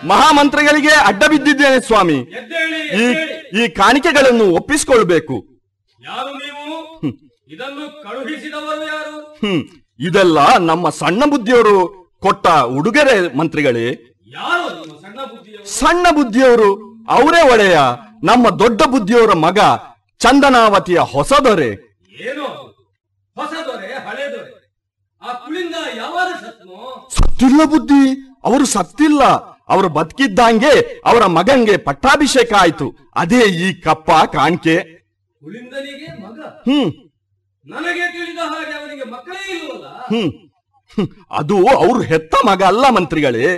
ಮಹಾಮಂತ್ರಿಗಳಿಗೆ ಅಡ್ಡ ಬಿದ್ದಿದ್ದೇನೆ ಸ್ವಾಮಿ ಎದ್ದೇಳಿ ಈ ಎದ್ದೇಳಿ ಈ ಕಾಣಿಕೆಗಳನ್ನು ಒಪ್ಪಿಸಿಕೊಳ್ಬೇಕು ಯಾರು ನೀವು ಇದನ್ನು ಕಳುಹಿಸಿದವರು ಯಾರು ಹ್ಮ್ ಇದೆಲ್ಲ ನಮ್ಮ ಸಣ್ಣ ಬುದ್ಧಿಯವರು ಕೊಟ್ಟ ಉಡುಗೊರೆ ಮಂತ್ರಿಗಳೇ ಯಾರು ನಿಮ್ಮ ಸಣ್ಣ ಬುದ್ಧಿಯವರು ಸಣ್ಣ ಬುದ್ಧಿಯವರು ಅವರೇ ಒಡೆಯ ನಮ್ಮ ದೊಡ್ಡ ಬುದ್ಧಿಯವರ ಮಗ ಚಂದನಾವತಿಯ ಹೊಸ ದೊರೆ ಏನು ಅದು? ಹೊಸ ದೊರೆ ಹಳೆ ದೊರೆ ಆ ಕುಳಿಂದ ಯಾವಾಗ ಸತ್ನೋ ಸತ್ತಿಲ್ಲ ಬುದ್ಧಿ ಅವರು ಸತ್ತಿಲ್ಲ ಅವರು ಬದುಕಿದ್ದಂಗೆ ಅವರ ಮಗಂಗೆ ಪಟ್ಟಾಭಿಷೇಕ ಆಯ್ತು ಅದೇ ಈ ಕಪ್ಪ ಕಾಣಿಕೆ ಕುಳಿಂದನಿಗೆ ಮಗ ಹ್ಮ್ ನನಗೆ ತಿಳಿದ ಹಾಗೆ ಅವನಿಗೆ ಮಕ್ಕಳೇ ಇಲ್ಲವಲ್ಲ ಹ್ಮ್ ಹ್ಮ್. ಅದು ಅವ್ರು ಹೆತ್ತ ಮಗ ಅಲ್ಲ ಮಂತ್ರಿಗಳೇ